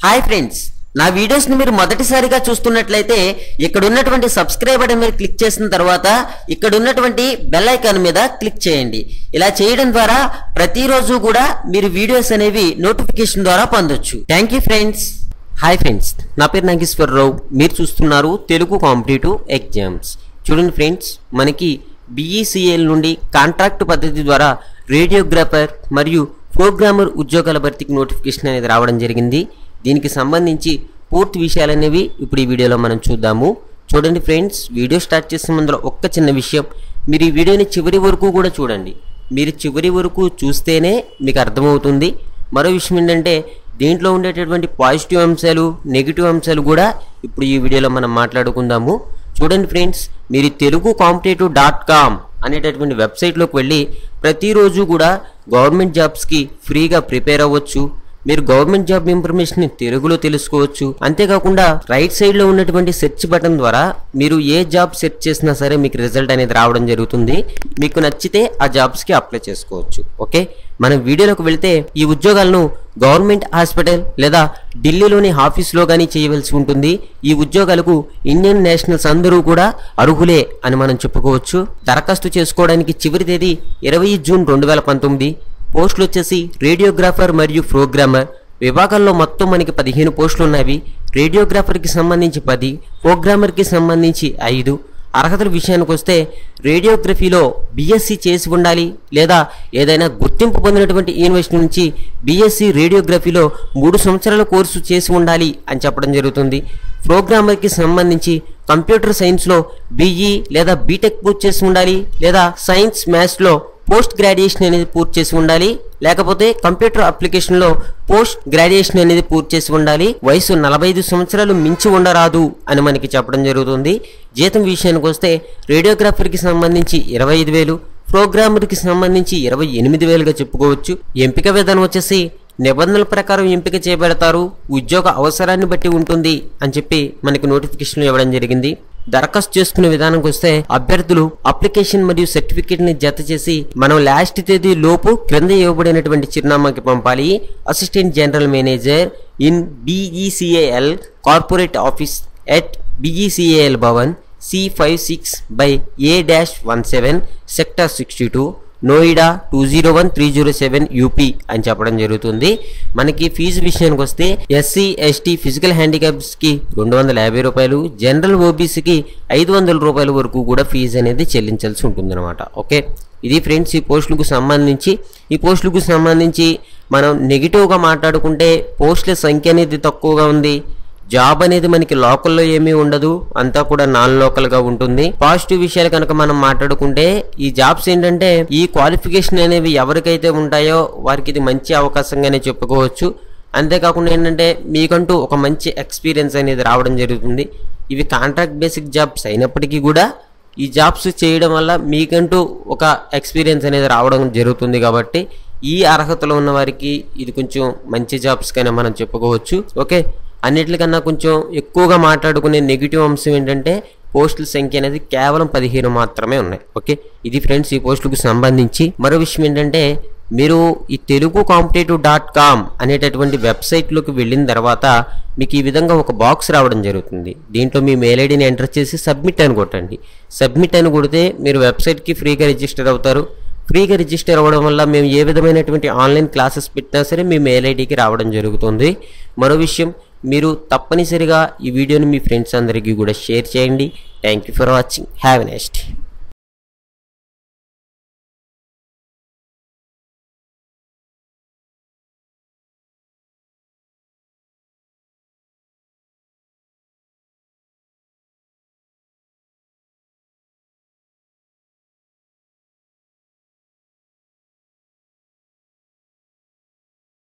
hi friends నా videos ని మీరు మొదటిసారిగా చూస్తున్నట్లయితే ఇక్కడ ఉన్నటువంటి సబ్స్క్రైబ్ బటన్ మీద క్లిక్ చేసిన తర్వాత ఇక్కడ ఉన్నటువంటి బెల్ ఐకాన్ మీద క్లిక్ చేయండి ఇలా చేయడం ద్వారా ప్రతిరోజు కూడా మీరు వీడియోస్ అనేవి నోటిఫికేషన్ ద్వారా పొందొచ్చు thank you friends hi friends నా పేరు నాగేశ్వరరావు మీరు చూస్తున్నారు తెలుగు కాంపిటేటివ్ ఎగ్జామ్స్ చూడండి ఫ్రెండ్స్ మనకి బీఈసీఎల్ నుండి కాంట్రాక్ట్ పద్ధతి ద్వారా రేడియోగ్రాఫర్ మరియు ప్రోగ్రామర్ ఉద్యోగాల భర్తీకి నోటిఫికేషన్ అనేది రావడం జరిగింది దీనికి సంబంధించి పూర్తి విషయాలు అనేవి ఇప్పుడు ఈ వీడియోలో మనం చూద్దాము చూడండి ఫ్రెండ్స్ వీడియో స్టార్ట్ చేసే ముందర ఒక్క చిన్న విషయం మీరు ఈ వీడియోని చివరి వరకు కూడా చూడండి మీరు చివరి వరకు చూస్తేనే మీకు అర్థమవుతుంది మరో విషయం ఏంటంటే దీంట్లో ఉండేటటువంటి పాజిటివ్ అంశాలు నెగిటివ్ అంశాలు కూడా ఇప్పుడు ఈ వీడియోలో మనం మాట్లాడుకుందాము చూడండి ఫ్రెండ్స్ మీరు తెలుగు కాంపిటేటివ్ డాట్ కామ్ అనేటటువంటి వెబ్సైట్లోకి వెళ్ళి ప్రతిరోజు కూడా గవర్నమెంట్ జాబ్స్కి ఫ్రీగా ప్రిపేర్ అవ్వచ్చు మీరు గవర్నమెంట్ జాబ్ ఇన్ఫర్మేషన్ తెలుగులో తెలుసుకోవచ్చు అంతేకాకుండా రైట్ సైడ్ లో ఉన్నటువంటి సెర్చ్ బటన్ ద్వారా మీరు ఏ జాబ్ సెర్చ్ చేసినా సరే మీకు రిజల్ట్ అనేది రావడం జరుగుతుంది మీకు నచ్చితే ఆ జాబ్స్ కి అప్లై చేసుకోవచ్చు ఓకే మనం వీడియోలోకి వెళ్తే ఈ ఉద్యోగాలను గవర్నమెంట్ హాస్పిటల్ లేదా ఢిల్లీలోని ఆఫీస్లో కానీ చేయవలసి ఉంటుంది ఈ ఉద్యోగాలకు ఇండియన్ నేషనల్స్ అందరూ కూడా అర్హులే అని మనం చెప్పుకోవచ్చు దరఖాస్తు చేసుకోవడానికి చివరి తేదీ ఇరవై జూన్ రెండు వేల పంతొమ్మిది పోస్టులు వచ్చేసి రేడియోగ్రాఫర్ మరియు ప్రోగ్రామర్ విభాగాల్లో మొత్తం మనకి పదిహేను పోస్టులు ఉన్నవి రేడియోగ్రాఫర్కి సంబంధించి పది ప్రోగ్రామర్కి సంబంధించి ఐదు అర్హతల విషయానికి వస్తే రేడియోగ్రఫీలో బీఎస్సీ చేసి ఉండాలి లేదా ఏదైనా గుర్తింపు పొందినటువంటి యూనివర్సిటీ నుంచి బీఎస్సీ రేడియోగ్రఫీలో మూడు సంవత్సరాల కోర్సు చేసి ఉండాలి అని చెప్పడం జరుగుతుంది ప్రోగ్రామర్కి సంబంధించి కంప్యూటర్ సైన్స్లో బీఈ లేదా బీటెక్ పూర్తి చేసి ఉండాలి లేదా సైన్స్ మ్యాథ్స్లో పోస్ట్ గ్రాడ్యుయేషన్ అనేది పూర్తి చేసి ఉండాలి లేకపోతే కంప్యూటర్ అప్లికేషన్లో పోస్ట్ గ్రాడ్యుయేషన్ అనేది పూర్తి చేసి ఉండాలి వయసు నలభై ఐదు సంవత్సరాలు మించి ఉండరాదు అని మనకి చెప్పడం జరుగుతుంది జీతం విషయానికి వస్తే రేడియోగ్రాఫర్కి సంబంధించి ఇరవై ఐదు వేలు ప్రోగ్రామర్కి సంబంధించి ఇరవై ఎనిమిది వేలుగా చెప్పుకోవచ్చు ఎంపిక విధానం వచ్చేసి నిబంధనల ప్రకారం ఎంపిక చేయబడతారు ఉద్యోగ అవసరాన్ని బట్టి ఉంటుంది అని చెప్పి మనకి నోటిఫికేషన్ ఇవ్వడం జరిగింది దరఖాస్తు చేసుకునే విధానంకి వస్తే అభ్యర్థులు అప్లికేషన్ మరియు సర్టిఫికేట్ ని జత చేసి మనం లాస్ట్ తేదీ లోపు క్రింద ఇవ్వబడినటువంటి చిరునామాకి పంపాలి assistant general manager in BECAL corporate office at BECAL Bhavan C five six by A dash one seven sector sixty two Noida two zero one three zero seven UP అని చెప్పడం జరుగుతుంది మనకి ఫీజు విషయానికి వస్తే ఎస్సీ ఎస్టీ ఫిజికల్ హ్యాండిక్యాప్స్కి రెండు వందల యాభై రూపాయలు జనరల్ ఓబీసీకి ఐదు వందల రూపాయల వరకు కూడా ఫీజు అనేది చెల్లించాల్సి ఉంటుందన్నమాట ఓకే ఇది ఫ్రెండ్స్ ఈ పోస్టులకు సంబంధించి ఈ పోస్టులకు సంబంధించి మనం నెగిటివ్గా మాట్లాడుకుంటే పోస్టుల సంఖ్య అనేది తక్కువగా ఉంది జాబ్ అనేది మనకి లోకల్లో ఏమీ ఉండదు అంతా కూడా నాన్ లోకల్ గా ఉంటుంది పాజిటివ్ విషయాలు కనుక మనం మాట్లాడుకుంటే ఈ జాబ్స్ ఏంటంటే ఈ క్వాలిఫికేషన్ అనేవి ఎవరికైతే ఉంటాయో వారికి ఇది మంచి అవకాశంగానే చెప్పుకోవచ్చు అంతేకాకుండా ఏంటంటే మీకంటూ ఒక మంచి ఎక్స్పీరియన్స్ అనేది రావడం జరుగుతుంది ఇవి కాంట్రాక్ట్ బేసిక్ జాబ్స్ అయినప్పటికీ కూడా ఈ జాబ్స్ చేయడం వల్ల మీకంటూ ఒక ఎక్స్పీరియన్స్ అనేది రావడం జరుగుతుంది కాబట్టి ఈ అర్హతలో ఉన్న వారికి ఇది కొంచెం మంచి జాబ్స్ కైనా మనం చెప్పుకోవచ్చు ఓకే అన్నిటికన్నా కొంచెం ఎక్కువగా మాట్లాడుకునే నెగిటివ్ అంశం ఏంటంటే పోస్టుల సంఖ్య అనేది కేవలం పదిహేను మాత్రమే ఉన్నాయి ఓకే ఇది ఫ్రెండ్స్ ఈ పోస్టులకు సంబంధించి మరో విషయం ఏంటంటే మీరు ఈ తెలుగు కాంపిటేటివ్ డాట్ కామ్ అనేటటువంటి వెబ్సైట్లోకి వెళ్ళిన తర్వాత మీకు ఈ విధంగా ఒక బాక్స్ రావడం జరుగుతుంది దీంట్లో మీ మెయిల్ ఐడిని ఎంటర్ చేసి సబ్మిట్ అని కొట్టండి సబ్మిట్ అని కొడితే మీరు వెబ్సైట్కి ఫ్రీగా రిజిస్టర్ అవుతారు ఫ్రీగా రిజిస్టర్ అవ్వడం వల్ల మేము ఏ విధమైనటువంటి ఆన్లైన్ క్లాసెస్ పెట్టినా సరే మీ మెయిల్ ఐడికి రావడం జరుగుతుంది మరో విషయం మీరు తప్పనిసరిగా ఈ వీడియోని మీ ఫ్రెండ్స్ అందరికీ కూడా షేర్ చేయండి thank you for watching have next